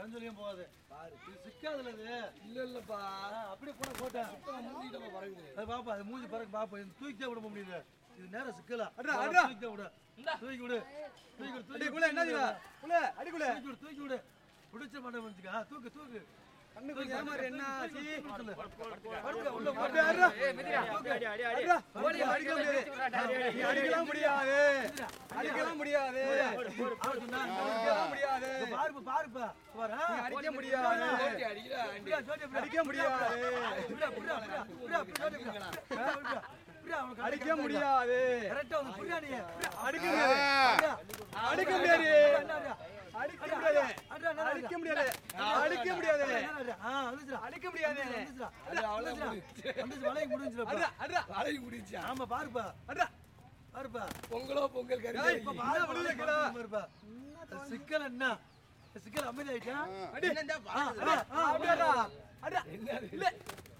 பரஞ்சொலியும் போகாது இது சிக்காதுல இது இல்ல இல்லப்பா ஆ, அப்படியே போட போட்டேன் மூஞ்சிட்டப்பா பறகுது அது பாப்பா அது மூஞ்சி பறக்கு பாப்பா இது தூக்கி தான் விட முடியல இது நேரம் சிக்கலா அட்ரா, அட்ரா. தூக்கி தான் விடு தூக்கி விடு தூக்கி விடு தூக்கி அடிக்குள்ள என்ன செய்யற? குள்ள, அடிக்குள்ள. தூக்கி விடு தூக்கி விடு பிடிச்ச மாட்டேன் வந்துக்கா தூக்கு தூக்கு கண்ணுக்கு ஏமாறு என்ன ஆச்சு? படுக்க உள்ள அப்படியே அட்ரா. போட்டு அட்ரா. ஓடி, அடிக்க முடியாது. நீ அடிக்கலாம் முடியாது. அடிக்கலாம் முடியாது. அவன் சொன்னா, அடிக்கலாம் முடியாது. இங்க பாருப்பா பாருப்பா பாரு ஆ. நீ அடிக்க முடியாது. ஓட்டி அடிக்கிறா இப்படியா, ஜோடி, இப்படியா. அடிக்க முடியாது. இப்படியா, இப்படியா, இப்படியா, இப்படியா, இப்படியா, ஜோடி, இப்படியா. இப்படியா, இப்படியா. இப்படியா, அவனுக்கு அடிக்க முடியாது. கரெக்டா வந்து புரியா நீ இப்படியா. அடிக்க முடியாது. அப்படியா. அடிக்க முடியாது. அண்ணா, அண்ணா. அடிக்க முடியாது. அண்ணா, அண்ணா, அடிக்க முடியாது. அடிக்க முடியாது. ஆ, வந்துச்சுடா. அடிக்க முடியாது. வந்துச்சுடா. வந்துச்சுடா. வந்துச்சு, வளைய முடிஞ்சுடா இப்ப. அட்ரா, அட்ரா, அழகி முடிச்சா ஆமா பாருப்பா அட்ரா. பாருப்பா பொங்கலோ பொங்கல் கறி ஏய், இப்ப என்ன பாரு விழுது பாருப்பா கீழே? பாருப்பா சிக்கல் என்ன சிக்கல் அமைதி ஆயிட்டா அடி. ஆ, ஆ, ஆ, அப்படியே அட்ரா. அட்ரா. இல்ல.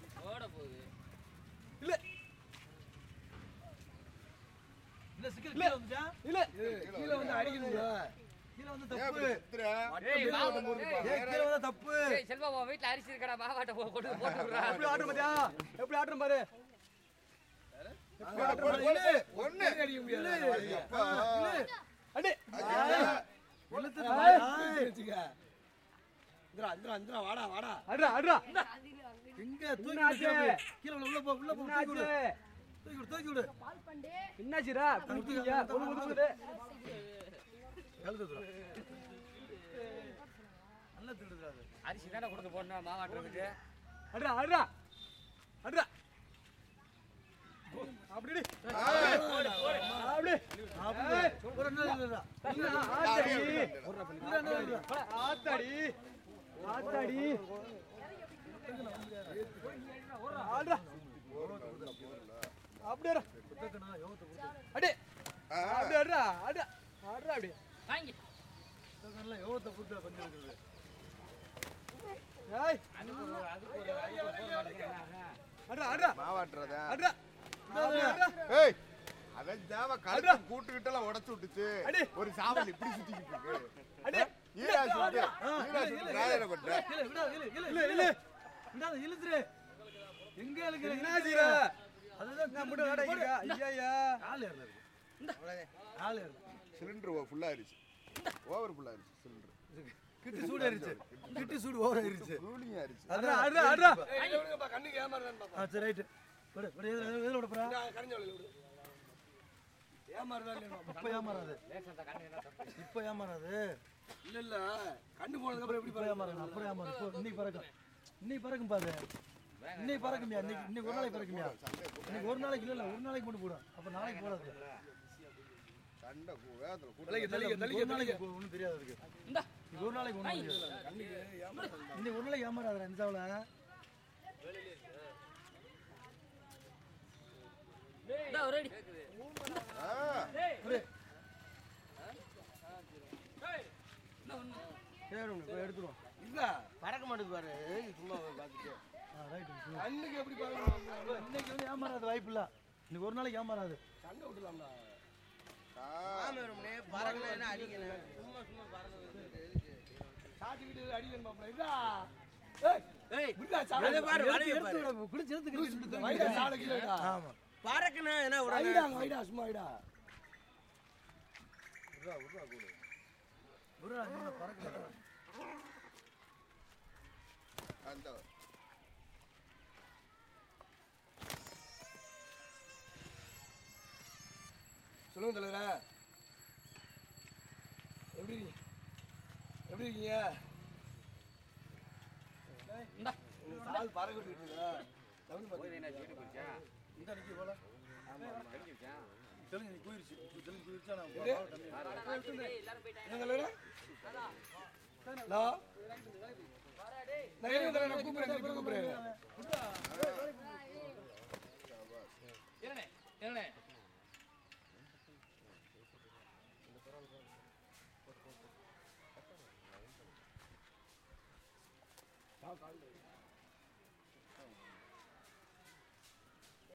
இல்ல. இல்ல சிக்கல் கீழே வந்துட்டா இல்ல. கீழே வந்து அடிக்கணும்ல கீழே வந்து ஏன் தப்பு இப்படி சுத்துற? ஏய், வா. ஏய், கீழே வந்தா தப்பு ஏய், செல்வா உன் வீட்டுல அரிசி இருக்கடா மாவாட்ட போ- கொண்டு வந்து போட்டு விடுறா. எப்படி ஆடுறோம் பாத்தியா? எப்படி ஆடுறோம் பாரு. போடு, போடு, போடு. ஒண்ணு. அடிக்க முடியாது அப்பா. அடி. இழுத்து வச்சுக்க இந்திரா இந்திரா இந்திரா வாடா வாடா அட்ரா, அட்ரா. எங்க தூக்கி என்னாச்சு? விடு, கீழே உள்ள உள்ள போ உள்ள போ தூக்கி விடு என்னாச்சு? தூக்கி விடு தூக்கி விடு என்னாச்சுடா? குளிக்கிறீங்க? ஒழுங்கு ஒழுங்குது. கழுத்து விடு. நல்லா திருடுறா அது அரிசி தானே கொடுத்து போடணும் மாவாட்டுறதுக்கு அட்ரா, அட்ரா. அட்ரா. அப்படிடி. அப்படி. அப்படி ஒரு நாள் இல்லடா என்ன ஆத்தாடி. இல்ல இல்ல இல்ல ஆத்தாடி. ஆத்தாடி. ஆடுறா. அப்படியே அட்ரா. புத்தகனா யோகத்தை கொடுத்து அடி. அப்படியே அட்ரா, அட்ரா. அட்ரா அப்படி. வாங்கி புத்தகம்ல யோகத்தை கொடுத்து பண்ணி இருக்குது ஏய். அட்ரா, அட்ரா. மாவாட்டுறதா? அட்ரா. அப்படியே அட்ரா. ஏய், அவன் தேவ கழுத்து கூட்டுக்கிட்டெல்லாம் உடைச்சு விட்டுச்சு. அடி. ஒரு சாவல் இப்படி சுத்திக்கிட்டு இருக்கு. அடி. ஈரா சுத்து. ஈரா சுத்து. ராயரை கொண்டு. இல்ல விடா இல்ல இல்ல இல்ல, இல்ல. இந்தாத இழுத்துரு எங்க இழுக்கிற என்ன செய்யற? அதுதான் நான் மட்டும் வேடா இருக்கா? ஐயா ஆள் ஏறல இருக்கு ஆள் ஏறல சிலிண்டர் full ஆயிருச்சு. over full ஆயிருச்சு cylinder. கிட்டு சூடு ஆயிருச்சு கிட்டு சூடு ஓவர் ஆயிருச்சு cooling ஆயிருச்சு. அட்ரா, அட்ரா, அட்ரா. ஏய் விடுங்கப்பா கண்ணுக்கு ஏமாறுறான்னு பாப்பா ஆ சரி ரைட்டு விடு விடு எதுல எதுல விட போறா கரைஞ்ச வழியில விடு ஏமாறுறா இல்லையா இப்ப ஏமாறாது இப்ப ஏமாறாது இல்ல இல்ல கண்ணு போனதுக்கு அப்புறம் எப்படி இப்ப ஏமாறாது அப்புறம் ஏமாறு இப்போ இன்னைக்கு பறக்கும் இன்னைக்கு பறக்கும் பாரு இன்னைக்கு பறக்குமியா இன்னைக்கு இன்னைக்கு ஒரு நாளைக்கு பறக்குமியா இன்னைக்கு ஒரு நாளைக்கு இல்ல இல்ல ஒரு நாளைக்கு மட்டும் போடும் அப்ப நாளைக்கு போடாது சண்டை கூ- வேகத்துல கூட்டு. தள்ளிக்க தள்ளிக்க ஒரு தள்ளிக்க நாளைக்கு ஒன்றும் தெரியாது அதுக்கு இன்னைக்கு ஒரு நாளைக்கு ஒன்றும் தெரியாது இன்னைக்கு ஒரு நாளைக்கு ஏமாறாது இந்த சாவல இந்தா, ஒரு அடி. ஆ, சரி போய் எடுத்துருவோம் இல்ல பறக்க மாட்டேது பாரு சும்மா பார்த்துட்டு ரைட்டு கண்ணுக்கு எப்படி பாருங்க இன்னைக்கு வந்து ஏமாறாது வாய்ப்பு இல்ல இன்னைக்கு ஒரு நாளைக்கு ஏமாறாது சண்டை விட்டுலாம்டா ஆ. சாட்டிக்கிட்டு அடிக்கணும் பாப்பா இதா ஏய் ஏய் விடுடா சாலை எடுத்து எடுத்து விட, குடிச்சு எடுத்து வைடா சாலை கீழடா ஆமா வைடா வைடா சும்மா வைடா விட்றா, இன்னும் பறக்கல. அந்த சொல்லுங்க தலைவரே எப்படி இருக்கீங்க? எப்படி இருக்கீங்க இந்தா. இந்த சால் பறக்க விட்டுட்டு இருக்கா தமிழ் பார்த்து போய் என்ன வீட்டுக்கு போச்சா? இந்த அடிக்க போல. கடிச்சு வச்சா? தெலுங்கு நீ போயிருச்சு. தெலுங்கு போயிருச்சா நான் எப்படி? என்ன தலைவரே ஹலோ நான் இருங்க தலைவரே, நான் கூப்பிடுறேன் திருப்பி கூப்பிடுறேன் இருண்ணே, இருண்ணே. ஆ, காலையில.